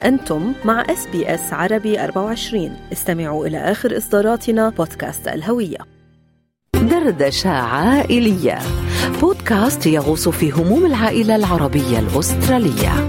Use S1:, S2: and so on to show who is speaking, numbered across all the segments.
S1: أنتم مع اس بي اس عربي 24 استمعوا إلى آخر إصداراتنا بودكاست الهوية
S2: دردشة عائلية بودكاست يغوص في هموم العائلة العربية الأسترالية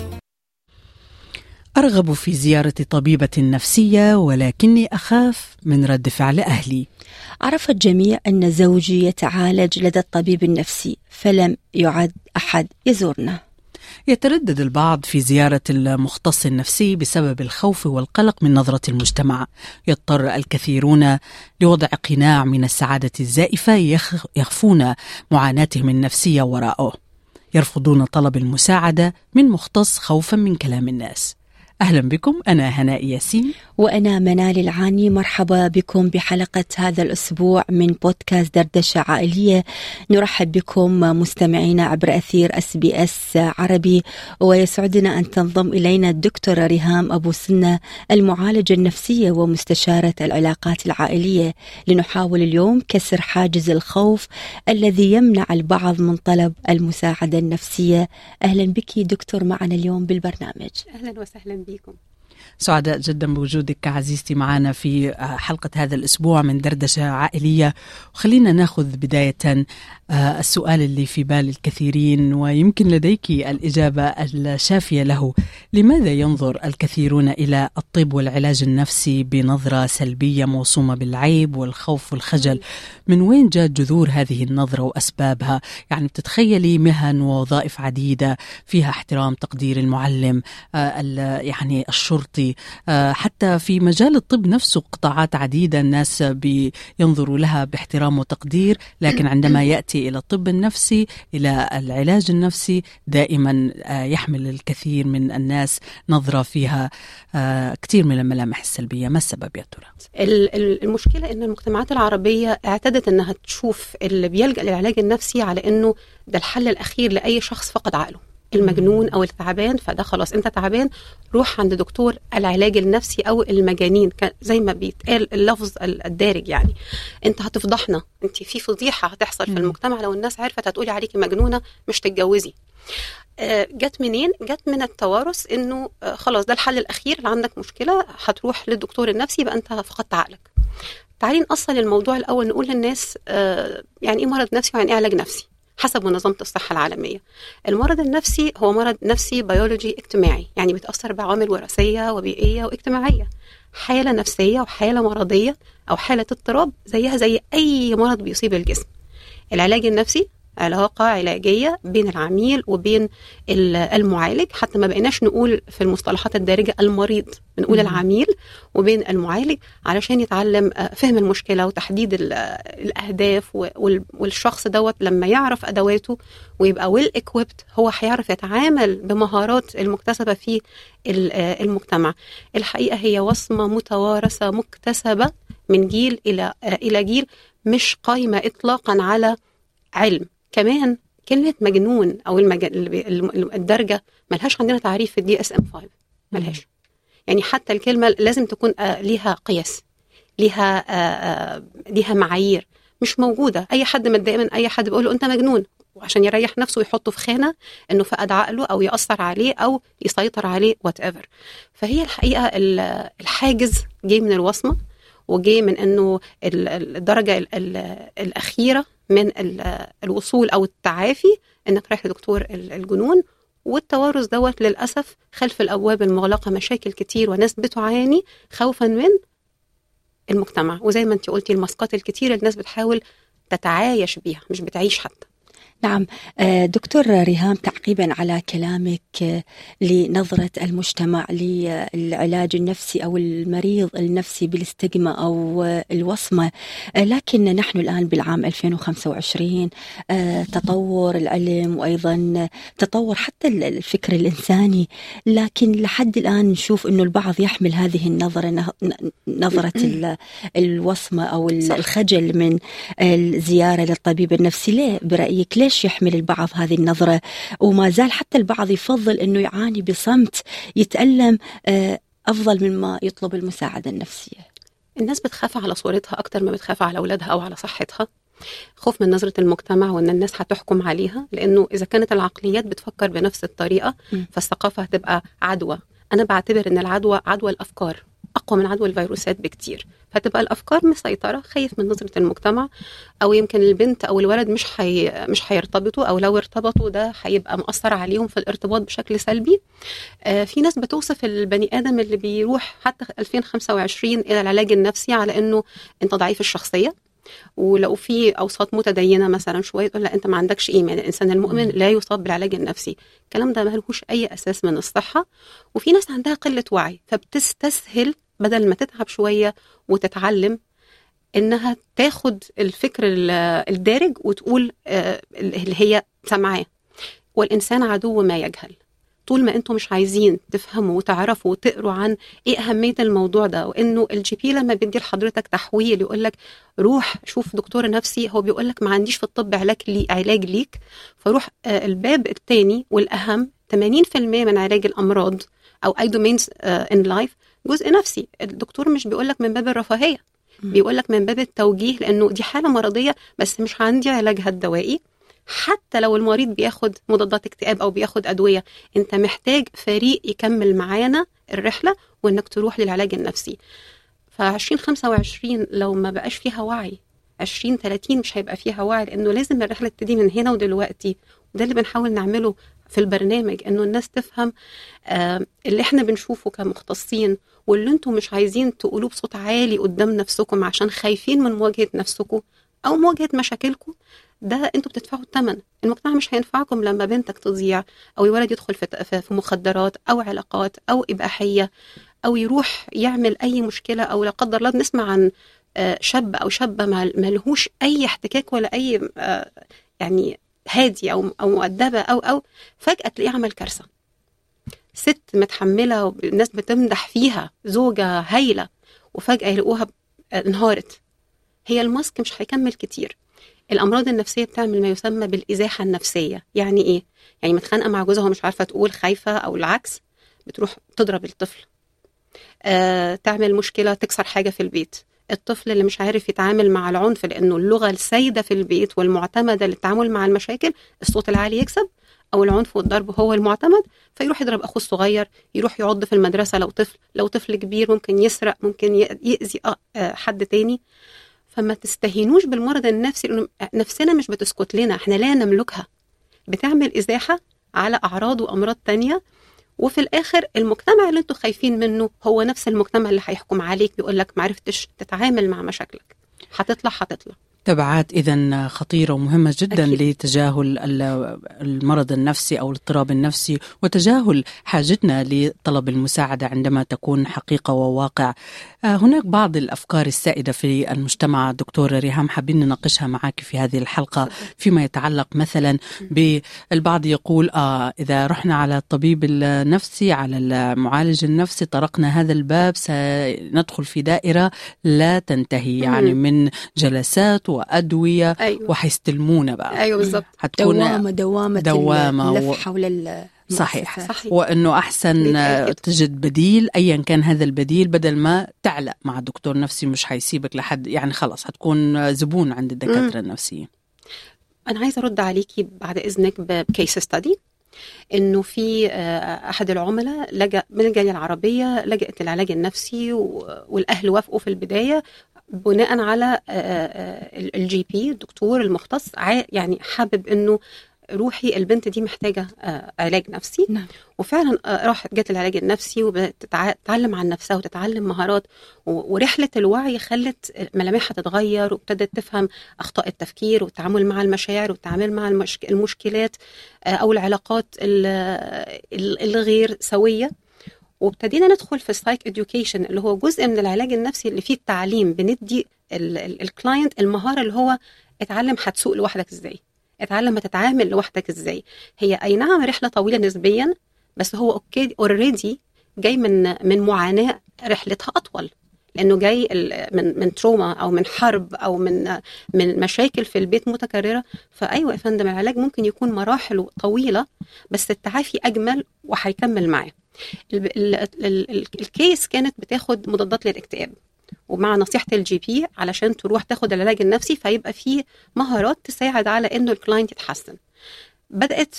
S3: أرغب في زيارة طبيبة نفسية ولكني أخاف من رد فعل أهلي
S4: عرف الجميع أن زوجي يتعالج لدى الطبيب النفسي فلم يعد أحد يزورنا
S3: يتردد البعض في زيارة المختص النفسي بسبب الخوف والقلق من نظرة المجتمع يضطر الكثيرون لوضع قناع من السعادة الزائفة يخفون معاناتهم النفسية وراءه يرفضون طلب المساعدة من مختص خوفا من كلام الناس أهلا بكم أنا هناء ياسين
S4: وأنا منال العاني مرحبا بكم بحلقة هذا الأسبوع من بودكاست دردشة عائلية نرحب بكم مستمعينا عبر أثير أس بي أس عربي ويسعدنا أن تنضم إلينا الدكتورة ريهام أبو سنة المعالجة النفسية ومستشارة العلاقات العائلية لنحاول اليوم كسر حاجز الخوف الذي يمنع البعض من طلب المساعدة النفسية أهلا بك دكتور معنا اليوم بالبرنامج
S5: أهلا وسهلا بك بيكم
S3: سعداء جدا بوجودك عزيزتي معنا في حلقة هذا الأسبوع من دردشة عائلية وخلينا ناخذ بداية السؤال اللي في بال الكثيرين ويمكن لديك الإجابة الشافية له لماذا ينظر الكثيرون إلى الطب والعلاج النفسي بنظرة سلبية موصومة بالعيب والخوف والخجل من وين جاءت جذور هذه النظرة وأسبابها يعني بتتخيلي مهن ووظائف عديدة فيها احترام تقدير المعلم يعني الشرطي حتى في مجال الطب نفسه قطاعات عديدة الناس بينظروا لها باحترام وتقدير لكن عندما يأتي إلى الطب النفسي إلى العلاج النفسي دائما يحمل الكثير من الناس نظرة فيها كثير من الملامح السلبية ما السبب يا ترى؟
S5: المشكلة أن المجتمعات العربية اعتدت أنها تشوف اللي بيلجأ للعلاج النفسي على أنه ده الحل الأخير لأي شخص فقد عقله المجنون او التعبان فده خلاص انت تعبان روح عند دكتور العلاج النفسي او المجانين زي ما بيتقال اللفظ الدارج يعني انت هتفضحنا انت في فضيحه هتحصل في المجتمع لو الناس عرفت هتقولي عليكي مجنونه مش تتجوزي جت منين؟ جت من التوارث انه خلاص ده الحل الاخير اللي عندك مشكله هتروح للدكتور النفسي يبقى انت فقدت عقلك. تعالي نأصل الموضوع الاول نقول للناس يعني ايه مرض نفسي ويعني ايه علاج نفسي؟ حسب منظمة الصحة العالمية المرض النفسي هو مرض نفسي بيولوجي اجتماعي يعني بيتأثر بعوامل وراثية وبيئية واجتماعية حالة نفسية وحالة مرضية أو حالة اضطراب زيها زي أي مرض بيصيب الجسم العلاج النفسي علاقة علاجية بين العميل وبين المعالج حتى ما بقيناش نقول في المصطلحات الدارجة المريض بنقول العميل وبين المعالج علشان يتعلم فهم المشكلة وتحديد الأهداف والشخص دوت لما يعرف أدواته ويبقى ويل equipped هو هيعرف يتعامل بمهارات المكتسبة في المجتمع الحقيقة هي وصمة متوارثة مكتسبة من جيل إلى إلى جيل مش قايمة إطلاقا على علم كمان كلمة مجنون أو المج... الدرجة ملهاش عندنا تعريف في الدي اس ام 5 ملهاش يعني حتى الكلمة لازم تكون ليها قياس ليها ليها معايير مش موجودة أي حد متضايق من أي حد بيقول له أنت مجنون وعشان يريح نفسه ويحطه في خانة إنه فقد عقله أو يأثر عليه أو يسيطر عليه وات ايفر فهي الحقيقة الحاجز جه من الوصمة وجه من انه الدرجه الاخيره من الوصول او التعافي انك رايح لدكتور الجنون والتوارث دوت للاسف خلف الابواب المغلقه مشاكل كتير وناس بتعاني خوفا من المجتمع وزي ما انت قلتي الماسكات الكتير الناس بتحاول تتعايش بيها مش بتعيش حتى
S4: نعم دكتور ريهام تعقيبا على كلامك لنظرة المجتمع للعلاج النفسي أو المريض النفسي بالاستجمة أو الوصمة لكن نحن الآن بالعام 2025 تطور العلم وأيضا تطور حتى الفكر الإنساني لكن لحد الآن نشوف أنه البعض يحمل هذه النظرة نظرة الوصمة أو الخجل من الزيارة للطبيب النفسي ليه برأيك ليش ليش يحمل البعض هذه النظرة وما زال حتى البعض يفضل أنه يعاني بصمت يتألم أفضل مما يطلب المساعدة النفسية
S5: الناس بتخاف على صورتها أكتر ما بتخاف على أولادها أو على صحتها خوف من نظرة المجتمع وأن الناس هتحكم عليها لأنه إذا كانت العقليات بتفكر بنفس الطريقة فالثقافة هتبقى عدوى انا بعتبر ان العدوى عدوى الافكار اقوى من عدوى الفيروسات بكتير فتبقى الافكار مسيطره خايف من نظره المجتمع او يمكن البنت او الولد مش حي... مش هيرتبطوا او لو ارتبطوا ده هيبقى مأثر عليهم في الارتباط بشكل سلبي آه في ناس بتوصف البني ادم اللي بيروح حتى 2025 الى العلاج النفسي على انه انت ضعيف الشخصيه ولو في اوساط متدينه مثلا شويه تقول لا انت ما عندكش ايمان الانسان المؤمن لا يصاب بالعلاج النفسي الكلام ده ما لهوش اي اساس من الصحه وفي ناس عندها قله وعي فبتستسهل بدل ما تتعب شويه وتتعلم انها تاخد الفكر الدارج وتقول اللي هي سامعاه والانسان عدو ما يجهل طول ما انتم مش عايزين تفهموا وتعرفوا وتقروا عن ايه اهميه الموضوع ده وانه الجي بي لما بيدي لحضرتك تحويل يقول لك روح شوف دكتور نفسي هو بيقول لك ما عنديش في الطب علاج لي علاج ليك فروح آه الباب الثاني والاهم 80% من علاج الامراض او اي دومينز ان لايف جزء نفسي الدكتور مش بيقول لك من باب الرفاهيه بيقول لك من باب التوجيه لانه دي حاله مرضيه بس مش عندي علاجها الدوائي حتى لو المريض بياخد مضادات اكتئاب او بياخد ادويه انت محتاج فريق يكمل معانا الرحله وانك تروح للعلاج النفسي ف 2025 لو ما بقاش فيها وعي 2030 مش هيبقى فيها وعي لانه لازم الرحله تبتدي من هنا ودلوقتي وده اللي بنحاول نعمله في البرنامج انه الناس تفهم آه اللي احنا بنشوفه كمختصين واللي انتم مش عايزين تقولوه بصوت عالي قدام نفسكم عشان خايفين من مواجهه نفسكم او مواجهه مشاكلكم ده انتوا بتدفعوا الثمن المجتمع مش هينفعكم لما بنتك تضيع او الولد يدخل في في مخدرات او علاقات او اباحيه او يروح يعمل اي مشكله او لا قدر الله بنسمع عن شاب او شابه ما لهوش اي احتكاك ولا اي يعني هادي او او مؤدبه او او فجاه تلاقيه عمل كارثه ست متحمله والناس بتمدح فيها زوجه هايله وفجاه يلاقوها انهارت هي الماسك مش هيكمل كتير الامراض النفسيه بتعمل ما يسمى بالازاحه النفسيه يعني ايه يعني متخانقه مع جوزها ومش عارفه تقول خايفه او العكس بتروح تضرب الطفل آه تعمل مشكله تكسر حاجه في البيت الطفل اللي مش عارف يتعامل مع العنف لانه اللغه السائده في البيت والمعتمده للتعامل مع المشاكل الصوت العالي يكسب او العنف والضرب هو المعتمد فيروح يضرب اخوه الصغير يروح يعض في المدرسه لو طفل لو طفل كبير ممكن يسرق ممكن يأذي حد تاني فما تستهينوش بالمرض النفسي لانه نفسنا مش بتسكت لنا احنا لا نملكها بتعمل ازاحه على اعراض وامراض تانية وفي الاخر المجتمع اللي انتوا خايفين منه هو نفس المجتمع اللي هيحكم عليك بيقول لك ما عرفتش تتعامل مع مشاكلك هتطلع هتطلع
S3: تبعات اذا خطيره ومهمه جدا
S5: أكيد.
S3: لتجاهل المرض النفسي او الاضطراب النفسي وتجاهل حاجتنا لطلب المساعده عندما تكون حقيقه وواقع. هناك بعض الافكار السائده في المجتمع دكتوره ريهام حابين نناقشها معك في هذه الحلقه فيما يتعلق مثلا بالبعض يقول اه اذا رحنا على الطبيب النفسي على المعالج النفسي طرقنا هذا الباب سندخل في دائره لا تنتهي يعني من جلسات وادويه
S5: أيوة.
S3: وحيستلمونا بقى
S5: ايوه بالظبط
S3: حتكون
S4: دوامه دوامه
S3: دوامة
S4: اللف
S3: و-
S4: حول ال
S3: صحيح.
S5: صحيح.
S3: وانه احسن
S5: بالتأكيد.
S3: تجد بديل ايا كان هذا البديل بدل ما تعلق مع دكتور نفسي مش حيسيبك لحد يعني خلاص حتكون زبون عند الدكاتره النفسيين
S5: انا عايزه ارد عليكي بعد اذنك بكيس ستادي انه في آه، احد العملاء لجا من الجاليه العربيه لجأت للعلاج النفسي و- والاهل وافقوا في البدايه بناء على الجي بي الدكتور المختص عا- يعني حابب انه روحي البنت دي محتاجه آه، علاج نفسي
S4: نعم.
S5: وفعلا آه، راحت جت العلاج النفسي وبتتعلم عن نفسها وتتعلم مهارات و- ورحله الوعي خلت ملامحها تتغير وابتدت تفهم اخطاء التفكير والتعامل مع المشاعر والتعامل مع المشك... المشكلات آه، او العلاقات ال- ال- الغير سويه وابتدينا ندخل في السايك اديوكيشن اللي هو جزء من العلاج النفسي اللي فيه التعليم بندي الكلاينت المهاره اللي هو اتعلم هتسوق لوحدك ازاي اتعلم هتتعامل لوحدك ازاي هي اي نعم رحله طويله نسبيا بس هو اوكي اوريدي جاي من من معاناه رحلتها اطول لانه جاي ال- من من تروما او من حرب او من من مشاكل في البيت متكرره فايوه يا فندم العلاج ممكن يكون مراحله طويله بس التعافي اجمل وهيكمل معاه ال- ال- ال- ال- الكيس كانت بتاخد مضادات للاكتئاب ومع نصيحه الجي بي علشان تروح تاخد العلاج النفسي فيبقى فيه مهارات تساعد على انه الكلاينت يتحسن بدات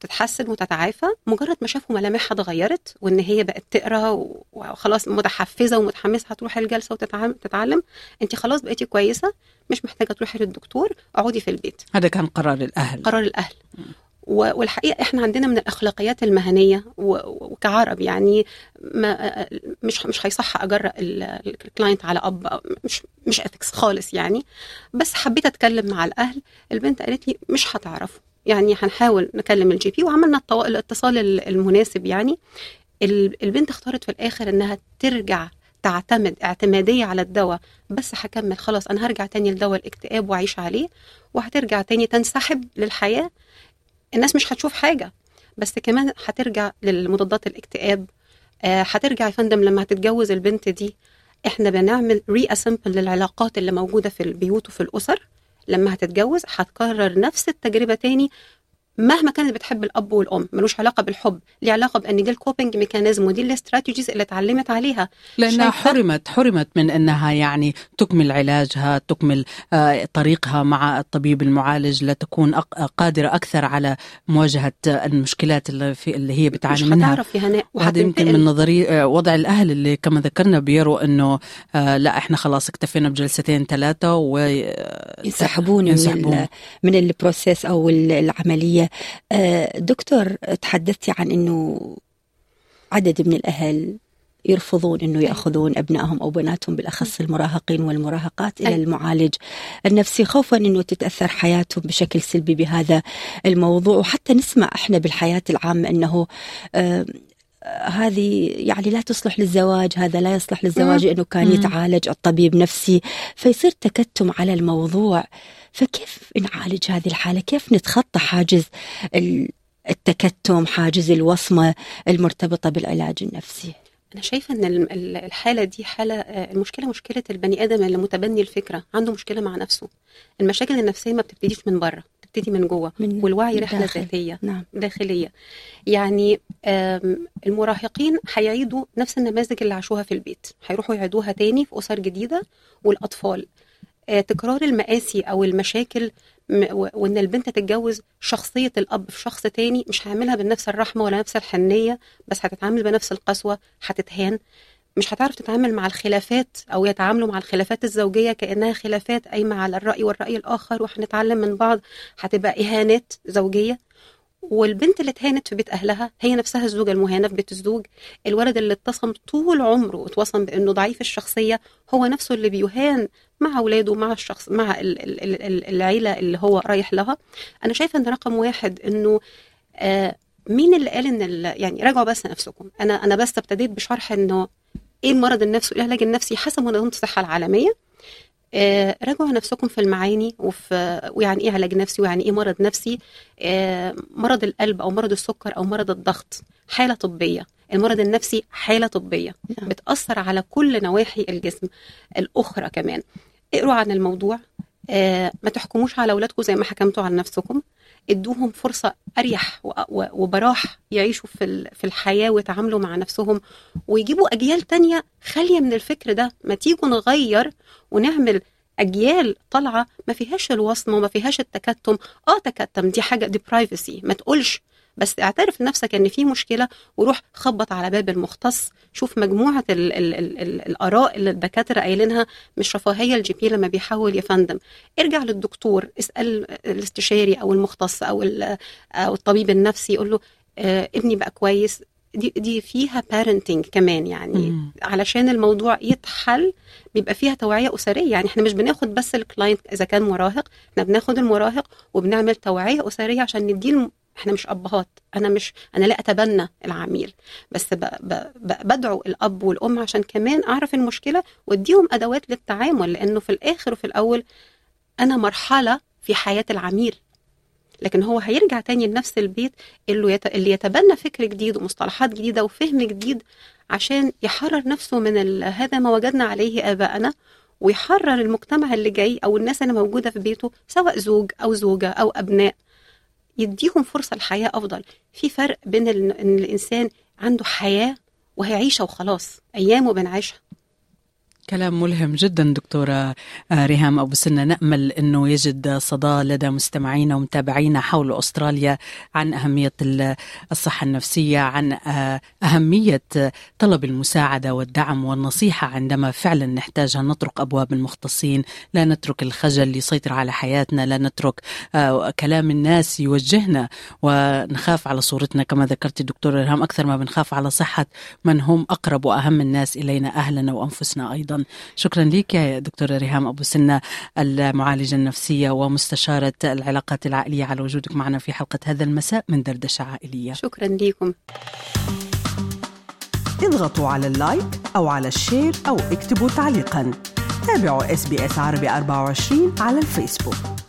S5: تتحسن وتتعافى مجرد ما شافوا ملامحها اتغيرت وان هي بقت تقرا و- وخلاص متحفزه ومتحمسه هتروح الجلسه وتتعلم انت خلاص بقيتي كويسه مش محتاجه تروحي للدكتور اقعدي في البيت
S3: هذا كان قرار الاهل
S5: قرار الاهل و- والحقيقه احنا عندنا من الاخلاقيات المهنيه و- وكعرب يعني ما مش مش هيصح اجرأ ال- الكلاينت على اب أو مش مش اثكس خالص يعني بس حبيت اتكلم مع الاهل البنت قالت لي مش هتعرفوا يعني هنحاول نكلم الجي بي وعملنا التوا- الاتصال ال- المناسب يعني ال- البنت اختارت في الاخر انها ترجع تعتمد اعتماديه على الدواء بس هكمل خلاص انا هرجع تاني لدواء الاكتئاب واعيش عليه وهترجع تاني تنسحب للحياه الناس مش هتشوف حاجه بس كمان هترجع للمضادات الاكتئاب آه، هترجع يا فندم لما هتتجوز البنت دي احنا بنعمل ري اسمبل للعلاقات اللي موجوده في البيوت وفي الاسر لما هتتجوز هتكرر نفس التجربه تاني مهما كانت بتحب الاب والام ملوش علاقه بالحب ليه علاقه بان دي الكوبنج ميكانيزم ودي الاستراتيجيز اللي اتعلمت عليها
S3: لانها
S5: شايفة؟
S3: حرمت حرمت من انها يعني تكمل علاجها تكمل آه، طريقها مع الطبيب المعالج لتكون أق- قادره اكثر على مواجهه المشكلات اللي, في اللي هي بتعاني
S5: مش
S3: منها
S5: هتعرف يا هناء
S3: وهذا يمكن
S5: وهتنتقل
S3: من نظري آه، وضع الاهل اللي كما ذكرنا بيروا انه آه، لا احنا خلاص اكتفينا بجلستين ثلاثه و آه،
S4: ينسحبون من
S3: ينسحبون.
S4: ال- من البروسيس او ال- العمليه آه، دكتور تحدثتي عن انه عدد من الاهل يرفضون انه ياخذون ابنائهم او بناتهم بالاخص المراهقين والمراهقات الى
S5: أي.
S4: المعالج النفسي خوفا انه تتاثر حياتهم بشكل سلبي بهذا الموضوع وحتى نسمع احنا بالحياه العامه انه آه، هذه يعني لا تصلح للزواج هذا لا يصلح للزواج انه كان
S3: مم.
S4: يتعالج الطبيب نفسي فيصير تكتم على الموضوع فكيف نعالج هذه الحالة كيف نتخطى حاجز ال- التكتم حاجز الوصمة المرتبطة بالعلاج النفسي
S5: انا شايفه ان ال- ال- الحاله دي حاله آه، المشكله مشكله البني ادم اللي متبني الفكره عنده مشكله مع نفسه المشاكل النفسيه ما بتبتديش من بره بتبتدي من جوه
S4: من
S5: والوعي رحله
S4: الداخل.
S5: ذاتيه
S4: نعم
S5: داخليه يعني آم، المراهقين هيعيدوا نفس النماذج اللي عاشوها في البيت هيروحوا يعيدوها تاني في اسر جديده والاطفال آه، تكرار المآسي او المشاكل م- و- وان البنت تتجوز شخصيه الاب في شخص تاني مش هيعملها بنفس الرحمه ولا نفس الحنيه بس هتتعامل بنفس القسوه هتتهان مش هتعرف تتعامل مع الخلافات او يتعاملوا مع الخلافات الزوجيه كانها خلافات قايمه على الراي والراي الاخر وهنتعلم من بعض هتبقى اهانات زوجيه والبنت اللي اتهانت في بيت اهلها هي نفسها الزوجه المهانه في بيت الزوج الولد اللي اتصم طول عمره واتوصم بانه ضعيف الشخصيه هو نفسه اللي بيهان مع اولاده مع الشخص مع ال- ال- ال- ال- العيله اللي هو رايح لها انا شايفه ان رقم واحد انه آه مين اللي قال ان ال- يعني راجعوا بس نفسكم انا انا بس ابتديت بشرح انه ايه المرض النفسي والعلاج النفسي حسب منظمه الصحه العالميه آه، راجعوا نفسكم في المعاني وفي ويعني ايه علاج نفسي ويعني ايه مرض نفسي آه، مرض القلب او مرض السكر او مرض الضغط حاله طبيه المرض النفسي حاله طبيه
S4: نعم.
S5: بتاثر على كل نواحي الجسم الاخرى كمان اقروا عن الموضوع آه، ما تحكموش على اولادكم زي ما حكمتوا على نفسكم ادوهم فرصه اريح و- و- وبراح يعيشوا في ال- في الحياه ويتعاملوا مع نفسهم ويجيبوا اجيال تانية خاليه من الفكر ده ما تيجوا نغير ونعمل اجيال طالعه ما فيهاش الوصمه وما فيهاش التكتم اه تكتم دي حاجه دي برايفسي ما تقولش بس اعترف لنفسك ان في مشكله وروح خبط على باب المختص شوف مجموعه ال ال ال ال الاراء اللي الدكاتره قايلينها مش رفاهيه الجي بي لما بيحاول يفندم ارجع للدكتور اسال الاستشاري او المختص او ال- او الطبيب النفسي يقول له آه ابني بقى كويس دي دي فيها بارنتنج كمان يعني
S3: مم.
S5: علشان الموضوع يتحل بيبقى فيها توعيه اسريه يعني احنا مش بناخد بس الكلاينت اذا كان مراهق احنا بناخد المراهق وبنعمل توعيه اسريه عشان نديه الم... احنا مش ابهات انا مش انا لا اتبنى العميل بس ب... ب... ب... بدعو الاب والام عشان كمان اعرف المشكله واديهم ادوات للتعامل لانه في الاخر وفي الاول انا مرحله في حياه العميل لكن هو هيرجع تاني لنفس البيت اللي يت... اللي يتبنى فكر جديد ومصطلحات جديده وفهم جديد عشان يحرر نفسه من ال... هذا ما وجدنا عليه اباءنا ويحرر المجتمع اللي جاي او الناس اللي موجوده في بيته سواء زوج او زوجه او ابناء يديهم فرصه لحياه افضل في فرق بين ال... ان الانسان عنده حياه وهيعيشها وخلاص ايامه بنعيشها
S3: كلام ملهم جدا دكتورة آه، ريهام أبو سنة نأمل أنه يجد صدى لدى مستمعينا ومتابعينا حول أستراليا عن أهمية الصحة النفسية عن آه، أهمية طلب المساعدة والدعم والنصيحة عندما فعلا نحتاجها نطرق أبواب المختصين لا نترك الخجل اللي يسيطر على حياتنا لا نترك آه، كلام الناس يوجهنا ونخاف على صورتنا كما ذكرت دكتورة ريهام أكثر ما بنخاف على صحة من هم أقرب وأهم الناس إلينا أهلنا وأنفسنا أيضا شكرا لك يا دكتورة ريهام أبو سنة المعالجة النفسية ومستشارة العلاقات العائلية على وجودك معنا في حلقة هذا المساء من دردشة عائلية
S5: شكرا لكم
S6: اضغطوا على اللايك أو على الشير أو اكتبوا تعليقا تابعوا اس بي اس عربي 24 على الفيسبوك